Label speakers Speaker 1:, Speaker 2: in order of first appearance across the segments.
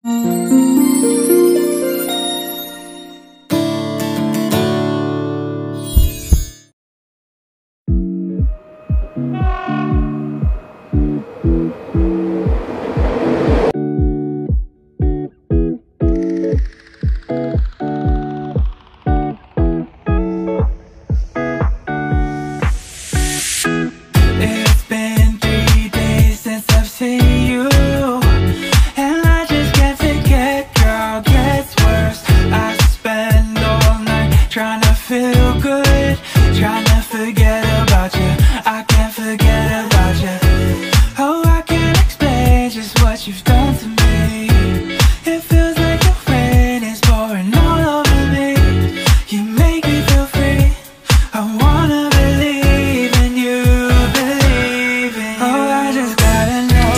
Speaker 1: It's been three days since I've seen you, and I just can't forget. Girl, gets worse. I spend all night trying to feel good, trying to forget about you. I can't forget about you. Oh, I can't explain just what you've done to me. It feels like the rain is pouring all over me. You make me feel free. I wanna believe in you, believe in you. Oh, I just gotta know.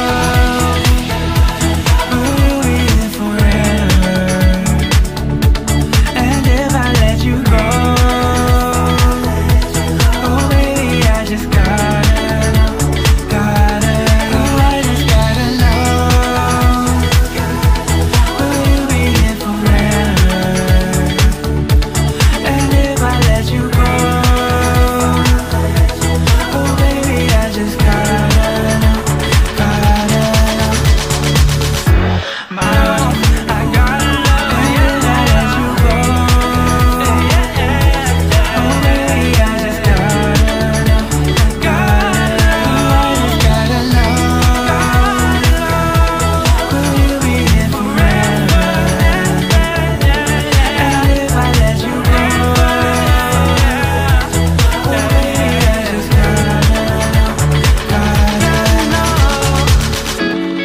Speaker 1: Will you be there forever? And if I let you go, oh baby, I just gotta know, gotta know. I just gotta know. Will you be there forever? And if I let you go, oh baby, I just gotta know, gotta know. My love, I gotta know. And if I let you go, oh baby, I just gotta know, gotta know. I just gotta know. Will you be here forever? And if I let you go, oh baby, I just gotta know, gotta know.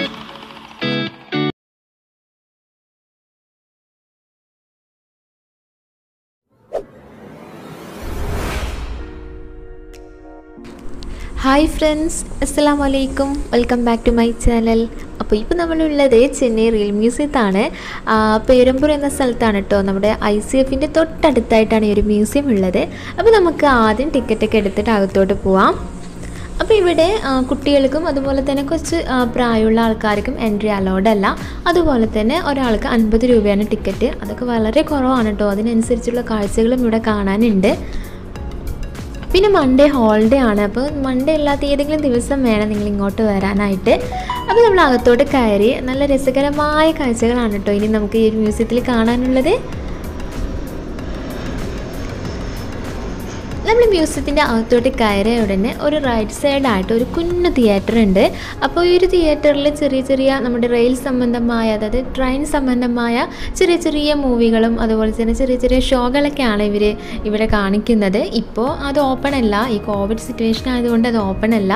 Speaker 2: Hi friends അസ്സാം വലൈക്കും welcome back to my channel അപ്പോൾ ഇപ്പോൾ നമ്മളുള്ളത് Chennai real മ്യൂസിയത്താണ് ആ, പേരമ്പൂർ എന്ന സ്ഥലത്താണ് കേട്ടോ നമ്മുടെ ഐ സി എഫിൻ്റെ തൊട്ടടുത്തായിട്ടാണ് ഈ ഒരു മ്യൂസിയം ഉള്ളത് അപ്പോൾ നമുക്ക് ആദ്യം ടിക്കറ്റൊക്കെ എടുത്തിട്ട് അകത്തോട്ട് പോവാം അപ്പോൾ ഇവിടെ ആ, കുട്ടികൾക്കും അതുപോലെ തന്നെ കുറച്ച് ആ, പ്രായമുള്ള ആൾക്കാർക്കും എൻട്രി അലൗഡ് അല്ല അതുപോലെ തന്നെ ഒരാൾക്ക് അൻപത് രൂപയാണ് ടിക്കറ്റ് അതൊക്കെ വളരെ കുറവാണ് കേട്ടോ അതിനനുസരിച്ചുള്ള കാഴ്ചകളും ഇവിടെ കാണാനുണ്ട് പിന്നെ മൺഡേ ഹോളിഡേ ആണ് അപ്പോൾ മൺഡേ അല്ലാത്ത ഏതെങ്കിലും ദിവസം വേണം നിങ്ങൾ ഇങ്ങോട്ട് വരാനായിട്ട് അപ്പോൾ നമ്മൾ അകത്തോട്ട് കയറി നല്ല രസകരമായ കാഴ്ചകളാണ് കേട്ടോ ഇനി നമുക്ക് ഈ ഒരു മ്യൂസിയത്തിൽ കാണാനുള്ളത് നമ്മൾ മ്യൂസിയത്തിൻ്റെ അകത്തോട്ട് കയറിയ ഉടനെ ഒരു റൈറ്റ് സൈഡായിട്ട് ഒരു കുഞ്ഞു തിയേറ്റർ ഉണ്ട് അപ്പോൾ ഈ ഒരു തിയേറ്ററിൽ ചെറിയ ചെറിയ നമ്മുടെ റെയിൽ സംബന്ധമായ അതായത് ട്രെയിൻ സംബന്ധമായ ചെറിയ ചെറിയ മൂവികളും അതുപോലെ തന്നെ ചെറിയ ചെറിയ ഷോകളൊക്കെയാണ് ഇവർ ഇവിടെ കാണിക്കുന്നത് ഇപ്പോൾ അത് ഓപ്പൺ അല്ല ഈ കോവിഡ് സിറ്റുവേഷൻ ആയതുകൊണ്ട് അത് ഓപ്പൺ അല്ല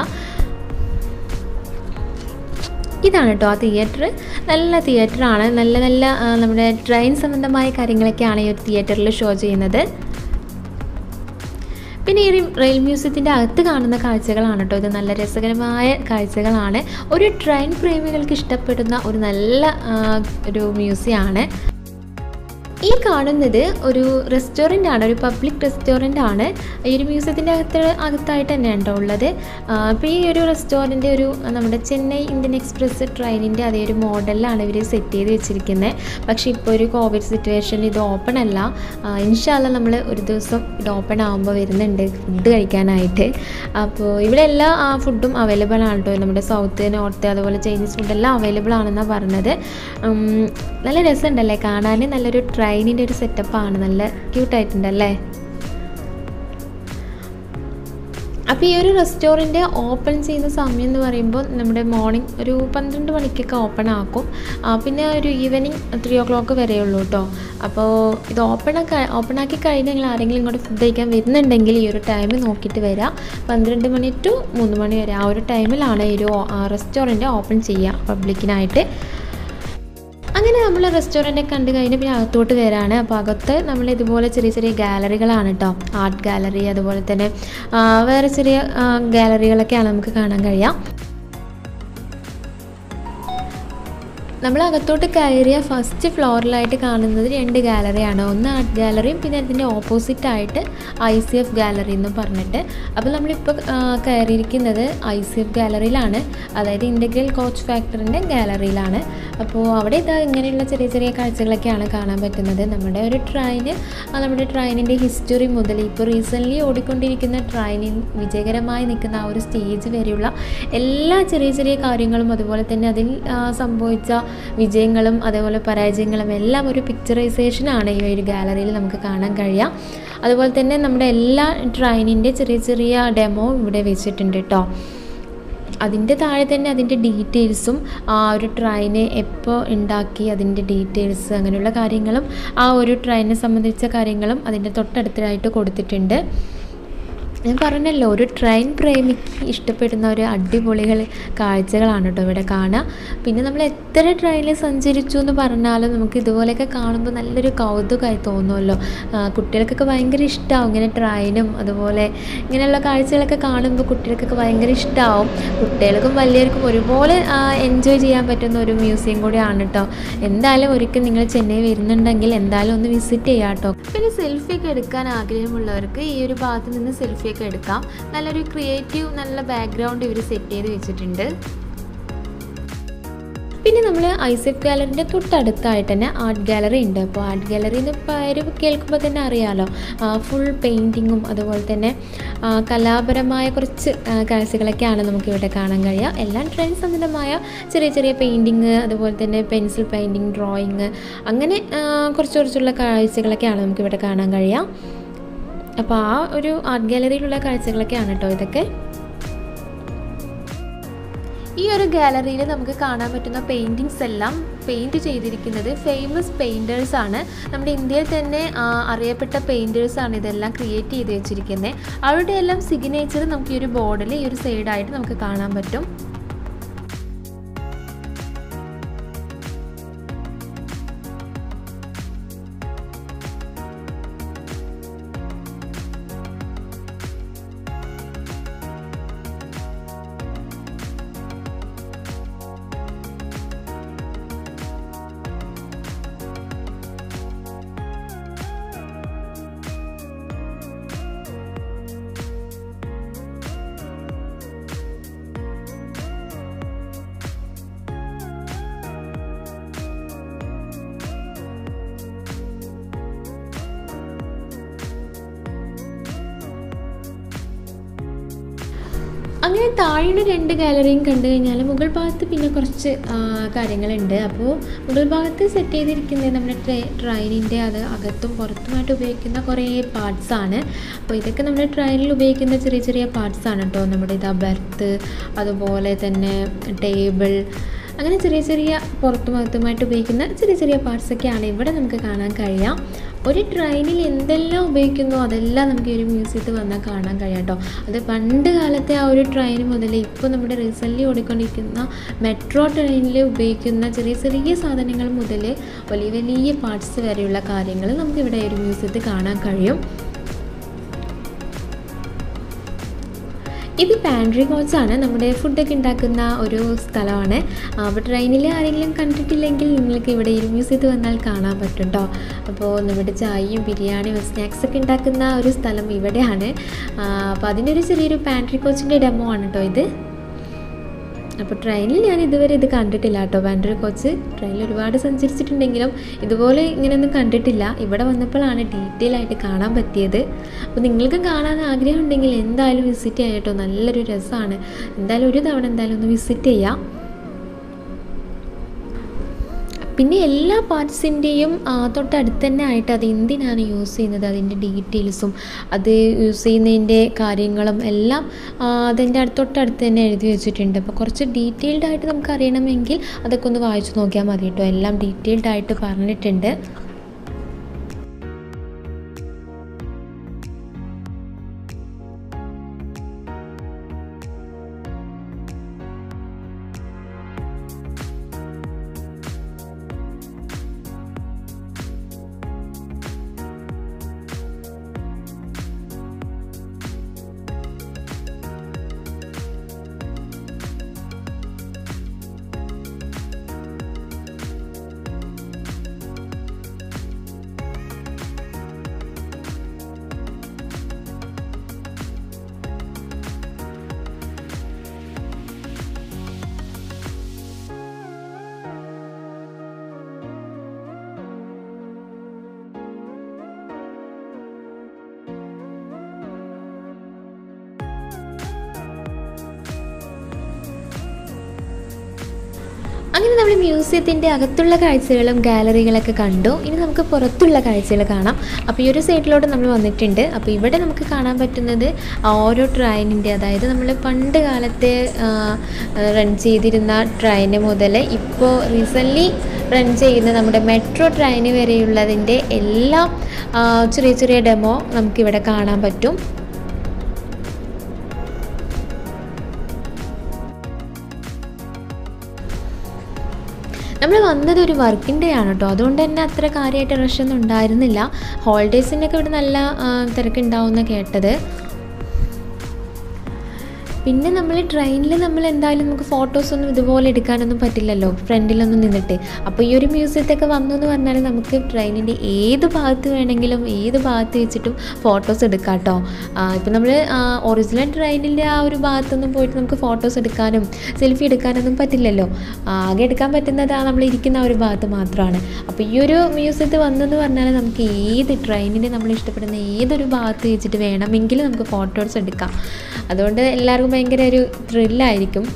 Speaker 2: ഇതാണ് കേട്ടോ ആ തിയേറ്റർ നല്ല തിയേറ്ററാണ് നല്ല നല്ല ആ, നമ്മുടെ ട്രെയിൻ സംബന്ധമായ കാര്യങ്ങളൊക്കെയാണ് ഈ ഒരു തിയേറ്ററിൽ ഷോ ചെയ്യുന്നത് പിന്നെ ഈ റെയിൽ മ്യൂസിയത്തിൻ്റെ അകത്ത് കാണുന്ന കാഴ്ചകളാണ് കേട്ടോ ഇത് നല്ല രസകരമായ കാഴ്ചകളാണ് ഒരു ട്രെയിൻ പ്രേമികൾക്ക് ഇഷ്ടപ്പെടുന്ന ഒരു നല്ല ആ, ഒരു മ്യൂസിയമാണ് ഈ കാണുന്നത് ഒരു റെസ്റ്റോറൻ്റ് ആണ് ഒരു പബ്ലിക് റെസ്റ്റോറൻ്റ് ആണ് ഈ ഒരു മ്യൂസിയത്തിൻ്റെ അകത്ത് അകത്തായിട്ട് തന്നെയാണ് കേട്ടോ ഉള്ളത് അപ്പോൾ ഈ ഒരു റെസ്റ്റോറൻറ്റ് ഒരു നമ്മുടെ ചെന്നൈ ഇന്ത്യൻ എക്സ്പ്രസ് ട്രെയിനിൻ്റെ അതേ ഒരു മോഡലിലാണ് ഇവർ സെറ്റ് ചെയ്ത് വെച്ചിരിക്കുന്നത് പക്ഷേ ഇപ്പോൾ ഒരു കോവിഡ് സിറ്റുവേഷൻ ഇത് ഓപ്പൺ അല്ല ഇൻഷാല്ല നമ്മൾ ഒരു ദിവസം ഇത് ഓപ്പൺ ആകുമ്പോൾ വരുന്നുണ്ട് ഫുഡ് കഴിക്കാനായിട്ട് അപ്പോൾ ഇവിടെ എല്ലാ ആ ഫുഡും അവൈലബിൾ ആണ് കേട്ടോ നമ്മുടെ സൗത്ത് നോർത്ത് അതുപോലെ ചൈനീസ് ഫുഡെല്ലാം അവൈലബിൾ ആണെന്നാണ് പറഞ്ഞത് ഉം, നല്ല രസമുണ്ടല്ലേ കാണാൻ നല്ലൊരു ട്രെയിനിൻ്റെ ഒരു സെറ്റപ്പാണ് നല്ല ക്യൂട്ടായിട്ടുണ്ടല്ലേ അപ്പോൾ ഈ ഒരു റെസ്റ്റോറൻറ്റ് ഓപ്പൺ ചെയ്യുന്ന സമയം എന്ന് പറയുമ്പോൾ നമ്മുടെ മോർണിംഗ് ഒരു പന്ത്രണ്ട് മണിക്കൊക്കെ ഓപ്പൺ ആക്കും ആ, പിന്നെ ഒരു ഈവനിങ് ത്രീ ഓ ക്ലോക്ക് വരെ ഉള്ളൂ കേട്ടോ അപ്പോൾ ഇത് ഓപ്പൺ ഓപ്പൺ ആക്കി കഴിഞ്ഞ് നിങ്ങൾ ആരെങ്കിലും ഇങ്ങോട്ട് ഫുഡ് കഴിക്കാൻ വരുന്നുണ്ടെങ്കിൽ ഈ ഒരു ടൈം നോക്കിയിട്ട് വരാം പന്ത്രണ്ട് മണി ടു മൂന്ന് മണി വരെ ആ ഒരു ടൈമിലാണ് ഈ ഒരു റെസ്റ്റോറൻറ്റ് ഓപ്പൺ ചെയ്യുക പബ്ലിക്കിനായിട്ട് അങ്ങനെ നമ്മൾ റെസ്റ്റോറൻറ്റ് കണ്ടു കഴിഞ്ഞ് പിന്നെ അകത്തോട്ട് വരാണ് അപ്പോൾ അകത്ത് നമ്മൾ ഇതുപോലെ ചെറിയ ചെറിയ ഗാലറികളാണ് കേട്ടോ ആർട്ട് ഗാലറി അതുപോലെ തന്നെ ആ, വേറെ ചെറിയ ആ, ഗാലറികളൊക്കെയാണ് നമുക്ക് കാണാൻ കഴിയുക നമ്മൾ അകത്തോട്ട് കയറിയ ഫസ്റ്റ് ഫ്ലോറിലായിട്ട് കാണുന്നത് രണ്ട് ഗാലറിയാണ് ഒന്ന് ആർട്ട് ഗാലറിയും പിന്നെ അതിൻ്റെ ഓപ്പോസിറ്റ് ആയിട്ട് ഐ സി എഫ് ഗാലറി എന്ന് പറഞ്ഞിട്ട് അപ്പോൾ നമ്മളിപ്പോൾ ആ, കയറിയിരിക്കുന്നത് ഐ സി എഫ് ഗാലറിയിലാണ് അതായത് ഇൻ്റഗ്രൽ കോച്ച് ഫാക്ടറിൻ്റെ ഗാലറിയിലാണ് അപ്പോൾ അവിടെ ഇതാ ഇങ്ങനെയുള്ള ചെറിയ ചെറിയ കാഴ്ചകളൊക്കെയാണ് കാണാൻ പറ്റുന്നത് നമ്മുടെ ഒരു ട്രെയിന് നമ്മുടെ ട്രെയിനിൻ്റെ ഹിസ്റ്ററി മുതൽ ഇപ്പോൾ റീസെൻ്റ്ലി ഓടിക്കൊണ്ടിരിക്കുന്ന ട്രെയിനിൽ വിജയകരമായി നിൽക്കുന്ന ആ ഒരു സ്റ്റേജ് വരെയുള്ള എല്ലാ ചെറിയ ചെറിയ കാര്യങ്ങളും അതുപോലെ തന്നെ അതിൽ ആ, സംഭവിച്ച വിജയങ്ങളും അതേപോലെ പരാജയങ്ങളും എല്ലാം ഒരു പിക്ചറൈസേഷനാണ് ഈ ഒരു ഗാലറിയിൽ നമുക്ക് കാണാൻ കഴിയാം അതുപോലെ തന്നെ നമ്മുടെ എല്ലാ ട്രെയിനിൻ്റെ ചെറിയ ചെറിയ ഡെമോ ഇവിടെ വെച്ചിട്ടുണ്ട് കേട്ടോ അതിൻ്റെ താഴെ തന്നെ അതിൻ്റെ ഡീറ്റെയിൽസും ആ ഒരു ട്രെയിന് എപ്പോൾ ഉണ്ടാക്കി അതിൻ്റെ ഡീറ്റെയിൽസ് അങ്ങനെയുള്ള കാര്യങ്ങളും ആ ഒരു ട്രെയിനിനെ സംബന്ധിച്ച കാര്യങ്ങളും അതിൻ്റെ തൊട്ടടുത്തായിട്ട് കൊടുത്തിട്ടുണ്ട് ഞാൻ പറഞ്ഞല്ലോ ഒരു ട്രെയിൻ പ്രേമിക്ക് ഇഷ്ടപ്പെടുന്ന ഒരു അടിപൊളികൾ കാഴ്ചകളാണ് കേട്ടോ ഇവിടെ കാണുക പിന്നെ നമ്മൾ എത്ര ട്രെയിനിൽ സഞ്ചരിച്ചു എന്ന് പറഞ്ഞാലും നമുക്ക് ഇതുപോലെയൊക്കെ കാണുമ്പോൾ നല്ലൊരു കൗതുകമായി തോന്നുമല്ലോ ആ, കുട്ടികൾക്കൊക്കെ ഭയങ്കര ഇഷ്ടമാവും ഇങ്ങനെ ട്രെയിനും അതുപോലെ ഇങ്ങനെയുള്ള കാഴ്ചകളൊക്കെ കാണുമ്പോൾ കുട്ടികൾക്കൊക്കെ ഭയങ്കര ഇഷ്ടമാവും കുട്ടികൾക്കും വലിയവർക്കും ഒരുപോലെ എൻജോയ് ചെയ്യാൻ പറ്റുന്ന ഒരു മ്യൂസിയം കൂടിയാണ് കേട്ടോ എന്തായാലും ഒരിക്കൽ നിങ്ങൾ ചെന്നൈ വരുന്നുണ്ടെങ്കിൽ എന്തായാലും ഒന്ന് വിസിറ്റ് ചെയ്യാം കേട്ടോ പിന്നെ സെൽഫി ഒക്കെ എടുക്കാൻ ആഗ്രഹമുള്ളവർക്ക് ഈ ഒരു ഭാഗത്ത് നിന്ന് സെൽഫി ഒക്കെ എടുക്കാം നല്ലൊരു ക്രിയേറ്റീവ് നല്ല ബാക്ക്ഗ്രൗണ്ട് ഇവർ സെറ്റ് ചെയ്ത് വെച്ചിട്ടുണ്ട് പിന്നെ നമ്മൾ ഐസെഫ് ഗാലറിൻ്റെ തൊട്ടടുത്തായിട്ട് തന്നെ ആർട്ട് ഗാലറി ഉണ്ട് അപ്പോൾ ആർട്ട് ഗാലറി എന്ന് പേര് കേൾക്കുമ്പോൾ തന്നെ അറിയാമല്ലോ ഫുൾ പെയിൻറ്റിങ്ങും അതുപോലെ തന്നെ ആ, കലാപരമായ കുറച്ച് ആ, കാഴ്ചകളൊക്കെയാണ് നമുക്കിവിടെ കാണാൻ കഴിയുക എല്ലാം ട്രെൻഡ് സംബന്ധമായ ചെറിയ ചെറിയ പെയിൻറ്റിങ് അതുപോലെ തന്നെ പെൻസിൽ പെയിൻറ്റിങ് ഡ്രോയിങ് അങ്ങനെ ആ, കുറച്ച് കുറച്ചുള്ള കാഴ്ചകളൊക്കെയാണ് നമുക്കിവിടെ കാണാൻ കഴിയുക അപ്പോൾ ആ ഒരു ആർട്ട് ഗാലറിയിലുള്ള കാഴ്ചകളൊക്കെയാണ് കേട്ടോ ഇതൊക്കെ ഈ ഒരു ഗാലറിയിൽ നമുക്ക് കാണാൻ പറ്റുന്ന പെയിൻറ്റിങ്സ് എല്ലാം പെയിൻറ്റ് ചെയ്തിരിക്കുന്നത് ഫേമസ് പെയിൻറ്റേഴ്സ് ആണ് നമ്മുടെ ഇന്ത്യയിൽ തന്നെ ആ, അറിയപ്പെട്ട പെയിൻറ്റേഴ്സ് ആണ് ഇതെല്ലാം ക്രിയേറ്റ് ചെയ്ത് വെച്ചിരിക്കുന്നത് അവരുടെ എല്ലാം സിഗ്നേച്ചർ നമുക്ക് ഈ ഒരു ബോർഡിൽ ഈ ഒരു സൈഡായിട്ട് നമുക്ക് കാണാൻ പറ്റും അങ്ങനെ താഴെയുള്ള രണ്ട് ഗാലറിയും കണ്ടു കഴിഞ്ഞാൽ മുകൾ ഭാഗത്ത് പിന്നെ കുറച്ച് ആ, കാര്യങ്ങളുണ്ട് അപ്പോൾ മുകൾ ഭാഗത്ത് സെറ്റ് ചെയ്തിരിക്കുന്നത് നമ്മുടെ ട്രെ ട്രെയിനിൻ്റെ അത് അകത്തും പുറത്തുമായിട്ട് ഉപയോഗിക്കുന്ന കുറേ പാർട്സ് ആണ് അപ്പോൾ ഇതൊക്കെ നമ്മുടെ ട്രെയിനിൽ ഉപയോഗിക്കുന്ന ചെറിയ ചെറിയ പാർട്സ് ആണ് കേട്ടോ നമ്മുടെ ഇതാ ബെർത്ത് അതുപോലെ തന്നെ ടേബിൾ അങ്ങനെ ചെറിയ ചെറിയ പുറത്തും അകത്തുമായിട്ട് ഉപയോഗിക്കുന്ന ചെറിയ ചെറിയ പാർട്സൊക്കെയാണ് ഇവിടെ നമുക്ക് കാണാൻ കഴിയാം ഒരു ട്രെയിനിൽ എന്തെല്ലാം ഉപയോഗിക്കുന്നു അതെല്ലാം നമുക്ക് ഈ ഒരു മ്യൂസിയത്തിൽ വന്നാൽ കാണാൻ കഴിയാം കേട്ടോ അത് പണ്ട് കാലത്തെ ആ ഒരു ട്രെയിൻ മുതൽ ഇപ്പോൾ നമ്മുടെ റീസെൻ്റ്ലി ഓടിക്കൊണ്ടിരിക്കുന്ന മെട്രോ ട്രെയിനിൽ ഉപയോഗിക്കുന്ന ചെറിയ ചെറിയ സാധനങ്ങൾ മുതൽ വലിയ വലിയ പാർട്സ് വരെയുള്ള കാര്യങ്ങൾ നമുക്കിവിടെ ഈ ഒരു മ്യൂസിയത്തിൽ കാണാൻ കഴിയും ഇത് പാൻട്രി കോച്ചാണ് നമ്മുടെ ഫുഡൊക്കെ ഉണ്ടാക്കുന്ന ഒരു സ്ഥലമാണ് അപ്പോൾ ട്രെയിനിൽ ആരെങ്കിലും കണ്ടിട്ടില്ലെങ്കിൽ നിങ്ങൾക്ക് ഇവിടെ ഈ മ്യൂസിയത്തിൽ വന്നാൽ കാണാൻ പറ്റും കേട്ടോ അപ്പോൾ നമ്മുടെ ചായയും ബിരിയാണിയും സ്നാക്സ് ഒക്കെ ഉണ്ടാക്കുന്ന ഒരു സ്ഥലം ഇവിടെയാണ് ആ, അപ്പോൾ അതിൻ്റെ ഒരു ചെറിയൊരു പാൻട്രി കോച്ചിൻ്റെ ഡെമോ ആണ് കേട്ടോ ഇത് അപ്പോൾ ട്രെയിനിൽ ഞാൻ ഇതുവരെ ഇത് കണ്ടിട്ടില്ല കേട്ടോ പാൻട്രി കോച്ച് ട്രെയിനിൽ ഒരുപാട് സഞ്ചരിച്ചിട്ടുണ്ടെങ്കിലും ഇതുപോലെ ഇങ്ങനെയൊന്നും കണ്ടിട്ടില്ല ഇവിടെ വന്നപ്പോഴാണ് ഡീറ്റെയിൽ ആയിട്ട് കാണാൻ പറ്റിയത് അപ്പോൾ നിങ്ങൾക്ക് കാണാൻ ആഗ്രഹം ഉണ്ടെങ്കിൽ എന്തായാലും വിസിറ്റ് ചെയ്യാം കേട്ടോ നല്ലൊരു രസമാണ് എന്തായാലും ഒരു തവണ എന്തായാലും ഒന്ന് വിസിറ്റ് ചെയ്യാം പിന്നെ എല്ലാ പാർട്സിൻ്റെയും തൊട്ടടുത്ത് തന്നെ ആയിട്ട് അത് എന്തിനാണ് യൂസ് ചെയ്യുന്നത് അതിൻ്റെ ഡീറ്റെയിൽസും അത് യൂസ് ചെയ്യുന്നതിൻ്റെ കാര്യങ്ങളും എല്ലാം ആ, അതിൻ്റെ അടുത്ത് തൊട്ടടുത്ത് തന്നെ എഴുതി വെച്ചിട്ടുണ്ട് അപ്പോൾ കുറച്ച് ഡീറ്റെയിൽഡ് ആയിട്ട് നമുക്ക് അറിയണമെങ്കിൽ അതൊക്കെ ഒന്ന് വായിച്ചു നോക്കിയാൽ മതി കേട്ടോ എല്ലാം ഡീറ്റെയിൽഡ് ആയിട്ട് പറഞ്ഞിട്ടുണ്ട് അങ്ങനെ നമ്മൾ മ്യൂസിയത്തിൻ്റെ അകത്തുള്ള കാഴ്ചകളും ഗാലറികളൊക്കെ കണ്ടു ഇനി നമുക്ക് പുറത്തുള്ള കാഴ്ചകൾ കാണാം അപ്പോൾ ഈ ഒരു സൈഡിലോട്ട് നമ്മൾ വന്നിട്ടുണ്ട് അപ്പോൾ ഇവിടെ നമുക്ക് കാണാൻ പറ്റുന്നത് ഓരോ ട്രെയിനിൻ്റെ അതായത് നമ്മൾ പണ്ട് കാലത്തെ റൺ ചെയ്തിരുന്ന ട്രെയിന് മുതൽ ഇപ്പോൾ റീസെൻ്റ്ലി റൺ ചെയ്യുന്ന നമ്മുടെ മെട്രോ ട്രെയിന് വരെയുള്ളതിൻ്റെ എല്ലാം ആ, ചെറിയ ചെറിയ ഡെമോ നമുക്കിവിടെ കാണാൻ പറ്റും നമ്മൾ വന്നത് ഒരു വർക്കിംഗ് ഡേ ആണ് കേട്ടോ അതുകൊണ്ട് തന്നെ അത്ര കാര്യമായിട്ട് റഷൊന്നും ഉണ്ടായിരുന്നില്ല ഹോളിഡേയ്സിനൊക്കെ ഇവിടെ നല്ല ആ, തിരക്കുണ്ടാവുമെന്ന് കേട്ടത് പിന്നെ നമ്മൾ ട്രെയിനിൽ നമ്മൾ എന്തായാലും നമുക്ക് ഫോട്ടോസൊന്നും ഇതുപോലെ എടുക്കാനൊന്നും പറ്റില്ലല്ലോ ഫ്രണ്ടിലൊന്നും നിന്നിട്ട് അപ്പോൾ ഈ ഒരു മ്യൂസിയത്തൊക്കെ വന്നു എന്ന് പറഞ്ഞാൽ നമുക്ക് ട്രെയിനിൻ്റെ ഏത് ഭാഗത്ത് വേണമെങ്കിലും ഏത് ഭാഗത്ത് വെച്ചിട്ടും ഫോട്ടോസ് എടുക്കാം കേട്ടോ ഇപ്പം നമ്മൾ ഒറിജിനൽ ട്രെയിനിൻ്റെ ആ ഒരു ഭാഗത്തൊന്നും പോയിട്ട് നമുക്ക് ഫോട്ടോസ് എടുക്കാനും സെൽഫി എടുക്കാനൊന്നും പറ്റില്ലല്ലോ ആകെ എടുക്കാൻ പറ്റുന്നത് ആ നമ്മൾ ഇരിക്കുന്ന ആ ഒരു ഭാഗത്ത് മാത്രമാണ് അപ്പോൾ ഈ ഒരു മ്യൂസിയത്തിൽ വന്നെന്ന് പറഞ്ഞാൽ നമുക്ക് ഏത് ട്രെയിനിൻ്റെ നമ്മൾ ഇഷ്ടപ്പെടുന്ന ഏതൊരു ഭാഗത്ത് വെച്ചിട്ട് വേണമെങ്കിലും നമുക്ക് ഫോട്ടോസ് എടുക്കാം അതുകൊണ്ട് എല്ലാവർക്കും ഭയങ്കര ഒരു ത്രില്ലായിരിക്കും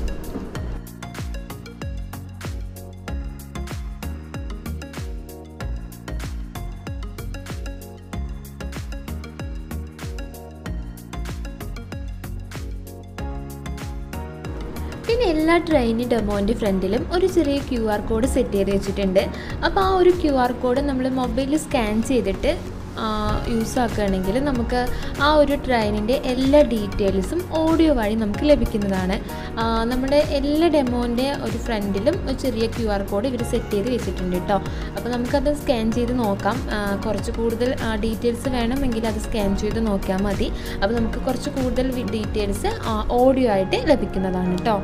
Speaker 2: പിന്നെ എല്ലാ ട്രെയിൻ ഡെമോൻ്റെ ഫ്രണ്ടിലും ഒരു ചെറിയ ക്യു ആർ കോഡ് സെറ്റ് ചെയ്ത് വെച്ചിട്ടുണ്ട് അപ്പോൾ ആ ഒരു ക്യു ആർ കോഡ് നമ്മൾ മൊബൈലിൽ സ്കാൻ ചെയ്തിട്ട് യൂസ് ആക്കുകയാണെങ്കിൽ നമുക്ക് ആ ഒരു ട്രെയിനിൻ്റെ എല്ലാ ഡീറ്റെയിൽസും ഓഡിയോ വഴി നമുക്ക് ലഭിക്കുന്നതാണ് ആ, നമ്മുടെ എല്ലാ ഡെമോൻ്റെ ഒരു ഫ്രണ്ടിലും ഒരു ചെറിയ ക്യു ആർ കോഡ് ഇവർ സെറ്റ് ചെയ്ത് വെച്ചിട്ടുണ്ട് കേട്ടോ അപ്പോൾ നമുക്കത് സ്കാൻ ചെയ്ത് നോക്കാം ആ, കുറച്ച് കൂടുതൽ ഡീറ്റെയിൽസ് വേണമെങ്കിൽ അത് സ്കാൻ ചെയ്ത് നോക്കിയാൽ മതി അപ്പോൾ നമുക്ക് കുറച്ച് കൂടുതൽ ഡീറ്റെയിൽസ് ഓഡിയോ ആയിട്ട് ലഭിക്കുന്നതാണ് കേട്ടോ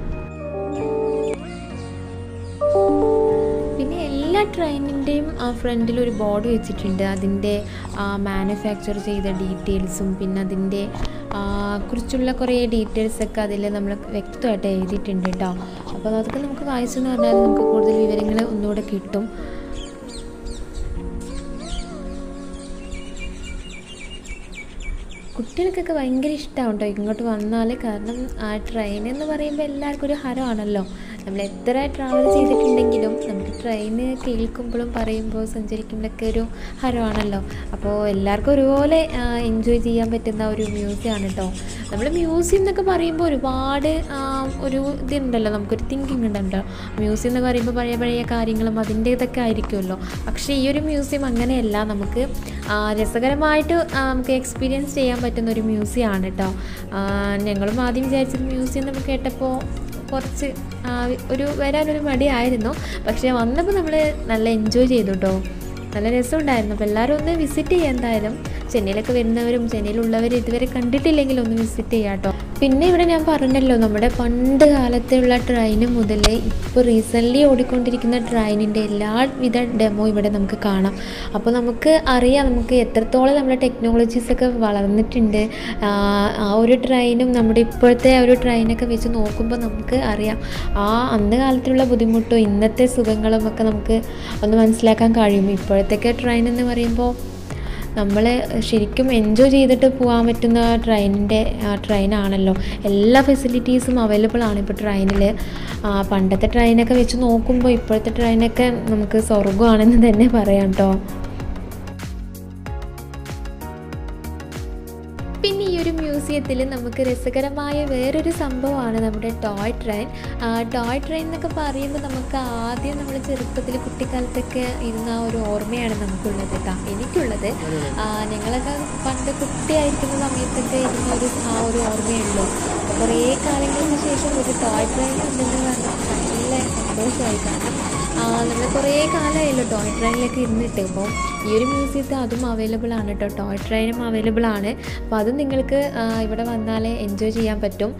Speaker 2: പിന്നെ എല്ലാ ട്രെയിനിൻ്റെയും ഫ്രണ്ടിൽ ഒരു ബോർഡ് വെച്ചിട്ടുണ്ട് അതിൻ്റെ മാനുഫാക്ചർ ചെയ്ത ഡീറ്റെയിൽസും പിന്നെ അതിൻ്റെ ആ, കുറിച്ചുള്ള കുറേ ഡീറ്റെയിൽസ് ഒക്കെ അതിൽ നമ്മൾ വ്യക്തമായിട്ട് എഴുതിയിട്ടുണ്ട് കേട്ടോ അപ്പോൾ അതൊക്കെ നമുക്ക് വായിച്ചെന്ന് പറഞ്ഞാൽ നമുക്ക് കൂടുതൽ വിവരങ്ങൾ ഒന്നുകൂടെ കിട്ടും കുട്ടികൾക്കൊക്കെ ഭയങ്കര ഇഷ്ടമാണ് കേട്ടോ ഇങ്ങോട്ട് വന്നാൽ കാരണം ആ ട്രെയിൻ എന്ന് പറയുമ്പോൾ എല്ലാവർക്കും ഒരു ഹരമാണല്ലോ നമ്മൾ എത്ര ട്രാവൽ ചെയ്തിട്ടുണ്ടെങ്കിലും നമുക്ക് ട്രെയിന് കേൾക്കുമ്പോഴും പറയുമ്പോൾ സഞ്ചരിക്കുമ്പോഴൊക്കെ ഒരു ഹരമാണല്ലോ അപ്പോൾ എല്ലാവർക്കും ഒരുപോലെ എൻജോയ് ചെയ്യാൻ പറ്റുന്ന ഒരു മ്യൂസിയമാണ് കേട്ടോ നമ്മൾ മ്യൂസിയം എന്നൊക്കെ പറയുമ്പോൾ ഒരുപാട് ആ, ഒരു ഇതുണ്ടല്ലോ നമുക്കൊരു തിങ്കിങ് ഉണ്ടല്ലോ മ്യൂസിയം എന്ന് പറയുമ്പോൾ പഴയ പഴയ കാര്യങ്ങളും അതിൻ്റെ ഇതൊക്കെ ആയിരിക്കുമല്ലോ പക്ഷേ ഈ ഒരു മ്യൂസിയം അങ്ങനെയല്ല നമുക്ക് ആ, രസകരമായിട്ട് ആ, നമുക്ക് എക്സ്പീരിയൻസ് ചെയ്യാൻ പറ്റുന്ന ഒരു മ്യൂസിയം ആണ് കേട്ടോ ആ, ഞങ്ങളും ആദ്യം വിചാരിച്ചത് മ്യൂസിയം നമുക്ക് കേട്ടപ്പോൾ കുറച്ച് ആ, ഒരു വരാനൊരു മടിയായിരുന്നു പക്ഷേ വന്നപ്പോൾ നമ്മൾ നല്ല എൻജോയ് ചെയ്തു കേട്ടോ നല്ല രസമുണ്ടായിരുന്നു അപ്പോൾ എല്ലാവരും ഒന്ന് വിസിറ്റ് ചെയ്യാം എന്തായാലും ചെന്നൈയിലൊക്കെ വരുന്നവരും ചെന്നൈയിലുള്ളവർ ഇതുവരെ കണ്ടിട്ടില്ലെങ്കിൽ ഒന്ന് വിസിറ്റ് ചെയ്യാം കേട്ടോ പിന്നെ ഇവിടെ ഞാൻ പറഞ്ഞല്ലോ നമ്മുടെ പണ്ട് കാലത്തുള്ള ട്രെയിന് മുതൽ ഇപ്പോൾ റീസെൻ്റ്ലി ഓടിക്കൊണ്ടിരിക്കുന്ന ട്രെയിനിൻ്റെ എല്ലാവിധ ഡെമോ ഇവിടെ നമുക്ക് കാണാം അപ്പോൾ നമുക്ക് അറിയാം നമുക്ക് എത്രത്തോളം നമ്മുടെ ടെക്നോളജീസൊക്കെ വളർന്നിട്ടുണ്ട് ആ ആ ഒരു ട്രെയിനും നമ്മുടെ ഇപ്പോഴത്തെ ആ ഒരു ട്രെയിനൊക്കെ വെച്ച് നോക്കുമ്പോൾ നമുക്ക് അറിയാം ആ അന്ന് കാലത്തുള്ള ബുദ്ധിമുട്ടും ഇന്നത്തെ സുഖങ്ങളും ഒക്കെ നമുക്ക് ഒന്ന് മനസ്സിലാക്കാൻ കഴിയും ഇപ്പോഴത്തേക്ക് ട്രെയിൻ എന്ന് പറയുമ്പോൾ നമ്മൾ ശരിക്കും എൻജോയ് ചെയ്തിട്ട് പോകാൻ പറ്റുന്ന ട്രെയിനിൻ്റെ ട്രെയിനാണല്ലോ എല്ലാ ഫെസിലിറ്റീസും അവൈലബിൾ ആണ് ഇപ്പോൾ ട്രെയിനിൽ പണ്ടത്തെ ട്രെയിനൊക്കെ വെച്ച് നോക്കുമ്പോൾ ഇപ്പോഴത്തെ ട്രെയിനൊക്കെ നമുക്ക് സ്വർഗമാണെന്ന് തന്നെ പറയാം കേട്ടോ പിന്നെ ഈ ഒരു മ്യൂസിയത്തിൽ നമുക്ക് രസകരമായ വേറൊരു സംഭവമാണ് നമ്മുടെ ടോയ് ട്രെയിൻ ടോയ് ട്രെയിൻ എന്നൊക്കെ പറയുമ്പോൾ നമുക്ക് ആദ്യം നമ്മൾ ചെറുപ്പത്തിൽ കുട്ടിക്കാലത്തൊക്കെ ഇരുന്ന ആ ഒരു ഓർമ്മയാണ് നമുക്കുള്ളത് കേട്ടോ എനിക്കുള്ളത് ആ, ഞങ്ങളൊക്കെ പണ്ട് കുട്ടിയായിരിക്കുന്ന സമയത്തൊക്കെ ഇരുന്ന ഒരു ആ ഒരു ഓർമ്മയുള്ളൂ അപ്പോൾ കുറേ കാലങ്ങൾക്ക് ശേഷം ഒരു ടോയ് ട്രെയിൻ ഉണ്ടെന്ന് പറഞ്ഞാൽ നല്ല സന്തോഷമായി കാരണം നമ്മൾ കുറേ കാലമായല്ലോ ടോയ് ട്രെയിനിലൊക്കെ ഇരുന്നിട്ട് അപ്പോൾ ഈ ഒരു മ്യൂസിയത്തിൽ അതും അവൈലബിൾ ആണ് കേട്ടോ ടോയ് ട്രെയിനും അവൈലബിൾ ആണ് അപ്പോൾ അതും നിങ്ങൾക്ക് ആ, ഇവിടെ വന്നാലേ എൻജോയ് ചെയ്യാൻ പറ്റും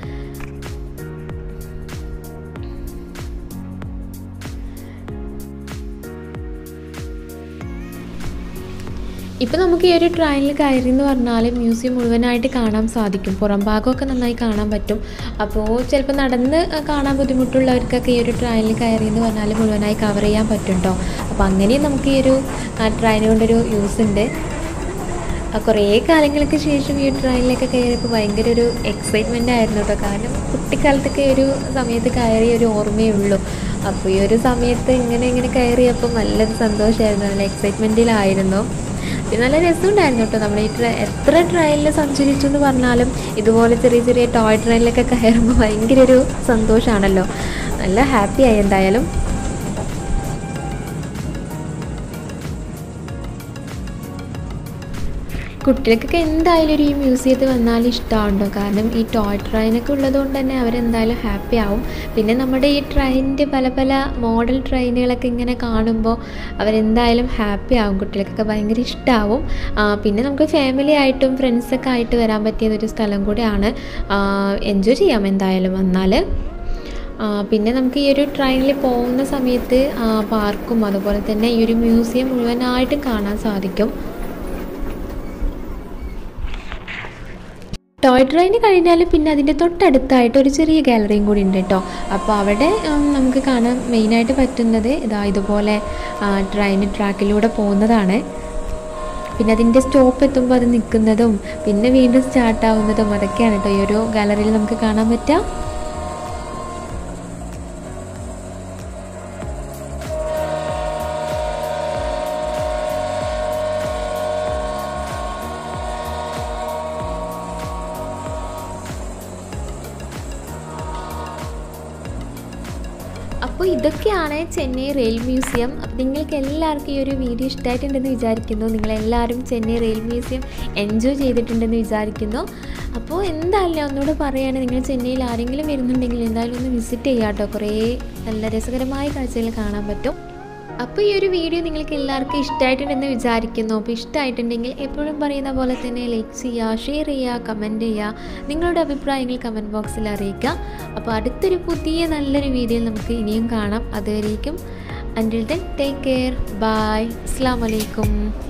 Speaker 2: ഇപ്പോൾ നമുക്ക് ഈ ഒരു ട്രെയിനിൽ കയറി എന്ന് പറഞ്ഞാൽ മ്യൂസിയം മുഴുവനായിട്ട് കാണാൻ സാധിക്കും പുറം ഭാഗമൊക്കെ നന്നായി കാണാൻ പറ്റും അപ്പോൾ ചിലപ്പോൾ നടന്ന് കാണാൻ ബുദ്ധിമുട്ടുള്ളവർക്കൊക്കെ ഈ ഒരു ട്രെയിനിൽ കയറി എന്ന് പറഞ്ഞാൽ മുഴുവനായി കവർ ചെയ്യാൻ പറ്റും കേട്ടോ അപ്പോൾ അങ്ങനെയും നമുക്ക് ഈ ഒരു ട്രെയിൻ കൊണ്ടൊരു യൂസ് ഉണ്ട് ആ, കുറേ കാലങ്ങൾക്ക് ശേഷം ഈ ട്രെയിനിലൊക്കെ കയറിയപ്പോൾ ഭയങ്കര ഒരു എക്സൈറ്റ്മെൻ്റ് ആയിരുന്നു കേട്ടോ കാരണം കുട്ടിക്കാലത്തൊക്കെ ഒരു സമയത്ത് കയറിയ ഒരു ഓർമ്മയേ ഉള്ളൂ അപ്പോൾ ഈ ഒരു സമയത്ത് ഇങ്ങനെ ഇങ്ങനെ കയറിയപ്പോൾ നല്ലൊരു സന്തോഷമായിരുന്നു നല്ല എക്സൈറ്റ്മെൻറ്റിലായിരുന്നു പിന്നെ നല്ല രസമുണ്ടായിരുന്നു കേട്ടോ നമ്മൾ ഈ ട്രെ എത്ര ട്രെയിനിൽ സഞ്ചരിച്ചു എന്ന് പറഞ്ഞാലും ഇതുപോലെ ചെറിയ ചെറിയ ടോയ് ട്രെയിനിലൊക്കെ കയറുമ്പോൾ ഭയങ്കര ഒരു സന്തോഷമാണല്ലോ നല്ല ഹാപ്പിയായി എന്തായാലും കുട്ടികൾക്കൊക്കെ എന്തായാലും ഒരു ഈ മ്യൂസിയത്തിൽ വന്നാൽ ഇഷ്ടമുണ്ടോ കാരണം ഈ ടോയ് ട്രെയിനൊക്കെ ഉള്ളതുകൊണ്ട് തന്നെ അവരെന്തായാലും ഹാപ്പി ആവും പിന്നെ നമ്മുടെ ഈ ട്രെയിനിൻ്റെ പല പല മോഡൽ ട്രെയിനുകളൊക്കെ ഇങ്ങനെ കാണുമ്പോൾ അവരെന്തായാലും ഹാപ്പി ആവും കുട്ടികൾക്കൊക്കെ ഭയങ്കര ഇഷ്ടമാവും പിന്നെ നമുക്ക് ഫാമിലി ആയിട്ടും ഫ്രണ്ട്സൊക്കെ ആയിട്ട് വരാൻ പറ്റിയതൊരു സ്ഥലം കൂടെയാണ് എൻജോയ് ചെയ്യാം എന്തായാലും വന്നാൽ പിന്നെ നമുക്ക് ഈ ഒരു ട്രെയിനിൽ പോകുന്ന സമയത്ത് പാർക്കും അതുപോലെ തന്നെ ഈ ഒരു മ്യൂസിയം മുഴുവനായിട്ടും കാണാൻ സാധിക്കും ടോയ് ട്രെയിൻ കഴിഞ്ഞാൽ പിന്നെ അതിൻ്റെ തൊട്ടടുത്തായിട്ട് ഒരു ചെറിയ ഗാലറിയും കൂടി ഉണ്ട് കേട്ടോ അപ്പോൾ അവിടെ നമുക്ക് കാണാൻ മെയിനായിട്ട് പറ്റുന്നത് ഇതാ ഇതുപോലെ ട്രെയിൻ ട്രാക്കിലൂടെ പോകുന്നതാണ് പിന്നെ അതിൻ്റെ സ്റ്റോപ്പ് എത്തുമ്പോൾ അത് നിൽക്കുന്നതും പിന്നെ വീണ്ടും സ്റ്റാർട്ടാവുന്നതും അതൊക്കെയാണ് കേട്ടോ ഈ ഒരു ഗാലറിയിൽ നമുക്ക് കാണാൻ പറ്റുക അപ്പോൾ ഇതൊക്കെയാണ് ചെന്നൈ റെയിൽ മ്യൂസിയം അപ്പോൾ നിങ്ങൾക്ക് എല്ലാവർക്കും ഈ ഒരു വീഡിയോ ഇഷ്ടമായിട്ടുണ്ടെന്ന് വിചാരിക്കുന്നു നിങ്ങളെല്ലാവരും ചെന്നൈ റെയിൽ മ്യൂസിയം എൻജോയ് ചെയ്തിട്ടുണ്ടെന്ന് വിചാരിക്കുന്നു അപ്പോൾ എന്തായാലും ഒന്നുകൂടെ പറയുകയാണെങ്കിൽ നിങ്ങൾ ചെന്നൈയിൽ ആരെങ്കിലും വരുന്നുണ്ടെങ്കിൽ എന്തായാലും ഒന്ന് വിസിറ്റ് ചെയ്യാം കേട്ടോ കുറേ നല്ല രസകരമായ കാഴ്ചകൾ കാണാൻ പറ്റും അപ്പോൾ ഈ ഒരു വീഡിയോ നിങ്ങൾക്ക് എല്ലാവർക്കും ഇഷ്ടമായിട്ടുണ്ടെന്ന് വിചാരിക്കുന്നു അപ്പോൾ ഇഷ്ടമായിട്ടുണ്ടെങ്കിൽ എപ്പോഴും പറയുന്ന പോലെ തന്നെ ലൈക്ക് ചെയ്യുക ഷെയർ ചെയ്യുക കമൻറ്റ് ചെയ്യുക നിങ്ങളുടെ അഭിപ്രായങ്ങൾ കമൻറ്റ് ബോക്സിൽ അറിയിക്കുക അപ്പോൾ അടുത്തൊരു പുതിയ നല്ലൊരു വീഡിയോയിൽ നമുക്ക് ഇനിയും കാണാം അതുവരേക്കും until then take care bye അസ്സാം വലൈക്കും